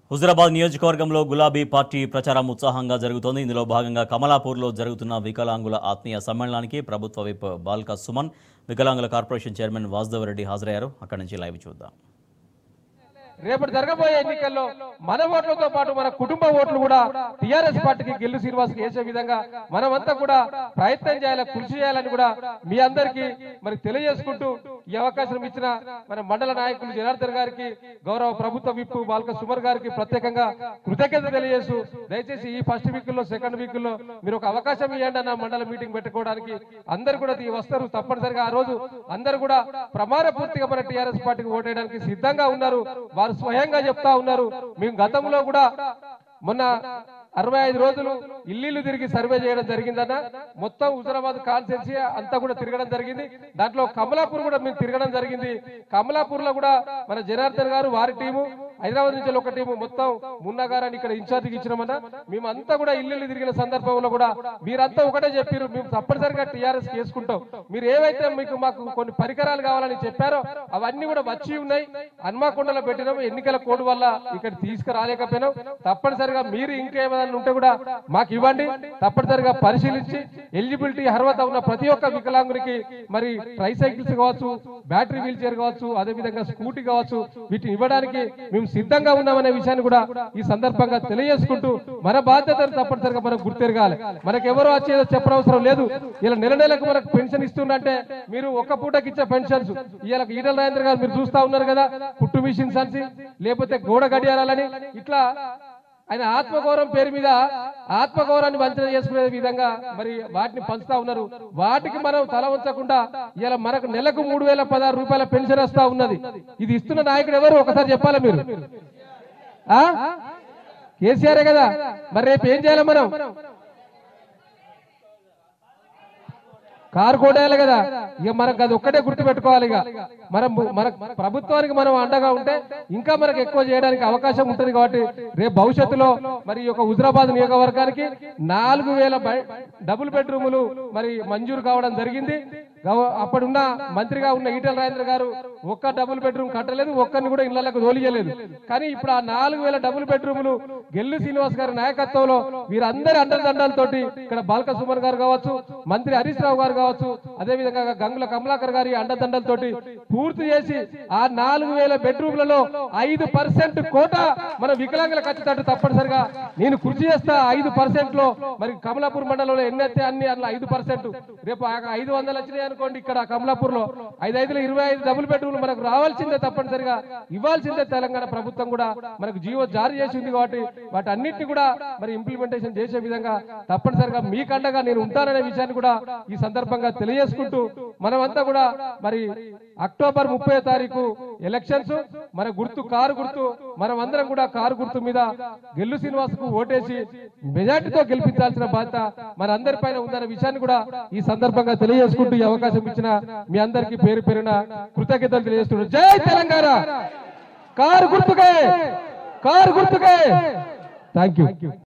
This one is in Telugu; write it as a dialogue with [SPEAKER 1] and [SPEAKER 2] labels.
[SPEAKER 1] హుజరాబాద్ నియోజకవర్గంలో గులాబీ పార్టీ ప్రచారం ఉత్సాహంగా జరుగుతోంది ఇందులో భాగంగా కమలాపూర్లో జరుగుతున్న వికలాంగుల ఆత్మీయ సమ్మేళనానికి ప్రభుత్వ విప్ బాల్క సుమన్ వికలాంగుల కార్పొరేషన్ చైర్మన్ వాసుదేవరెడ్డి హాజరయ్యారు అక్కడి నుంచి లైవ్ చూద్దాం
[SPEAKER 2] రేపటి జరగబోయే ఎన్నికల్లో మన ఓట్లతో పాటు మన కుటుంబ ఓట్లు కూడా టిఆర్ఎస్ పార్టీకి గెల్లు శ్రీనివాస్ వేసే విధంగా మనమంతా కూడా ప్రయత్నం చేయాలి కృషి చేయాలని కూడా మీ అందరికీ మరి తెలియజేసుకుంటూ ఈ అవకాశం ఇచ్చిన మన మండల నాయకులు జనార్దన్ గారికి గౌరవ ప్రభుత్వ విప్ బాల్క సుమర్ గారికి ప్రత్యేకంగా కృతజ్ఞత తెలియజేస్తూ దయచేసి ఈ ఫస్ట్ వీక్ లో సెకండ్ వీక్ లో మీరు ఒక అవకాశం ఇవ్వండి అన్న మండల మీటింగ్ పెట్టుకోవడానికి అందరు కూడా ఈ వస్తారు తప్పనిసరిగా ఆ రోజు అందరు కూడా ప్రమాణ పూర్తిగా మన టిఆర్ఎస్ పార్టీకి ఓటేయడానికి సిద్ధంగా ఉన్నారు వారు స్వయంగా చెప్తా ఉన్నారు మేము గతంలో కూడా మొన్న అరవై ఐదు రోజులు ఇల్లు తిరిగి సర్వే చేయడం జరిగిందన్న మొత్తం హుజరాబాద్ కాన్స్టెన్సీ అంతా కూడా తిరగడం జరిగింది దాంట్లో కమలాపూర్ కూడా మేము తిరగడం జరిగింది కమలాపూర్ లో కూడా మన జనార్దన్ గారు వారి టీము హైదరాబాద్ నుంచి ఒక టీము మొత్తం మున్నా గారని ఇక్కడ ఇన్ఛార్జికి ఇచ్చినామన్న మేమంతా కూడా ఇల్లు తిరిగిన సందర్భంలో కూడా మీరంతా ఒకటే చెప్పారు మేము తప్పనిసరిగా టీఆర్ఎస్ చేసుకుంటాం మీరు ఏవైతే మీకు మాకు కొన్ని పరికరాలు కావాలని చెప్పారో అవన్నీ కూడా వచ్చి ఉన్నాయి హన్మాకొండలో పెట్టినాం ఎన్నికల కోడ్ వల్ల ఇక్కడ తీసుకురాలేకపోయినాం తప్పనిసరిగా మీరు ఇంకేమైనా ఉంటే కూడా మాకు ఇవ్వండి తప్పనిసరిగా పరిశీలించి ఎలిజిబిలిటీ అర్హత ఉన్న ప్రతి ఒక్క వికలాంగునికి మరి ట్రైసైకిల్స్ కావచ్చు బ్యాటరీ వీల్ చైర్ కావచ్చు అదే విధంగా స్కూటీ కావచ్చు వీటిని ఇవ్వడానికి మేము సిద్ధంగా ఉన్నామనే విషయాన్ని కూడా ఈ సందర్భంగా తెలియజేసుకుంటూ మన బాధ్యతను తప్పనిసరిగా మనం గుర్తెరగాలి మనకు ఎవరో వచ్చేదో చెప్పనవసరం లేదు ఇలా నెల నెలకు మనకు పెన్షన్ ఇస్తుందంటే మీరు ఒక్క పూటకి ఇచ్చే పెన్షన్స్ ఇవాళ ఈటల రాజేంద్ర గారు మీరు చూస్తా ఉన్నారు కదా కుట్టు మిషన్స్ అని లేకపోతే గోడ గడియారాలని ఇట్లా ఆయన ఆత్మగౌరవం పేరు మీద ఆత్మగౌరవాన్ని వంచన చేసుకునే విధంగా మరి వాటిని పంచుతా ఉన్నారు వాటికి మనం తల ఉంచకుండా ఇలా మనకు నెలకు మూడు వేల పదహారు రూపాయల పెన్షన్ వస్తా ఉన్నది ఇది ఇస్తున్న నాయకుడు ఎవరు ఒకసారి చెప్పాలి మీరు ఆ కేసీఆర్ కదా మరి రేపు ఏం చేయాలి మనం కారు కొట్టేయాలి కదా ఇక మనకు అది ఒక్కటే గుర్తు పెట్టుకోవాలి ఇక మనం మన ప్రభుత్వానికి మనం అండగా ఉంటే ఇంకా మనకు ఎక్కువ చేయడానికి అవకాశం ఉంటుంది కాబట్టి రేపు భవిష్యత్తులో మరి ఈ యొక్క హుజరాబాద్ నియోజకవర్గానికి నాలుగు వేల బై- డబుల్ బెడ్రూములు మరి మంజూరు కావడం జరిగింది గవ- అప్పుడున్న మంత్రిగా ఉన్న ఈటల రాజేంద్ర గారు ఒక్క డబుల్ బెడ్రూమ్ కట్టలేదు ఒక్కరిని కూడా ఇళ్లకు తోలియలేదు కానీ ఇప్పుడు ఆ నాలుగు వేల డబుల్ బెడ్రూములు గెల్లు శ్రీనివాస్ గారి నాయకత్వంలో వీరందరి అండదండలతోటి ఇక్కడ బాల్క సుమన్ గారు కావచ్చు మంత్రి హరీష్ రావు గారు కావచ్చు అదే విధంగా గంగుల కమలాకర్ గారి అండదండలతోటి పూర్తి చేసి ఆ నాలుగు వేల బెడ్రూమ్లలో ఐదు పర్సెంట్ కోట మన వికలాంగులకు వచ్చేటట్టు తప్పనిసరిగా నేను కృషి చేస్తా ఐదు పర్సెంట్ లో మరి కమలాపూర్ మండలంలో ఎన్ని అయితే అన్ని అందులో ఐదు పర్సెంట్ రేపు ఆ ఐదు వందలు వచ్చినాయి అనుకోండి ఇక్కడ కమలాపూర్ లో ఐదు ఐదులో ఇరవై ఐదు డబుల్ బెడ్రూమ్ మనకు రావాల్సిందే తప్పనిసరిగా ఇవ్వాల్సిందే తెలంగాణ ప్రభుత్వం కూడా మనకు జీవో జారీ చేసింది కాబట్టి వాటి అన్నిటిని కూడా మరి ఇంప్లిమెంటేషన్ చేసే విధంగా తప్పనిసరిగా మీకండగా నేను ఉంటాననే విషయాన్ని కూడా ఈ సందర్భంగా తెలియజేసుకుంటూ మనమంతా కూడా మరి అక్టోబర్ ముప్పై తారీఖు ఎలక్షన్స్ మన గుర్తు కారు గుర్తు మనం అందరం కూడా కారు గుర్తు మీద గెల్లు శ్రీనివాస్ కు ఓటేసి మెజార్టీతో గెలిపించాల్సిన బాధ్యత మన అందరి పైన ఉందన్న విషయాన్ని కూడా ఈ సందర్భంగా తెలియజేసుకుంటూ ఈ అవకాశం ఇచ్చిన మీ అందరికీ పేరు పేరున కృతజ్ఞతలు తెలియజేస్తున్నాను జై తెలంగాణ కారు గుర్తుకే కారు గుర్తుకే థ్యాంక్ యూ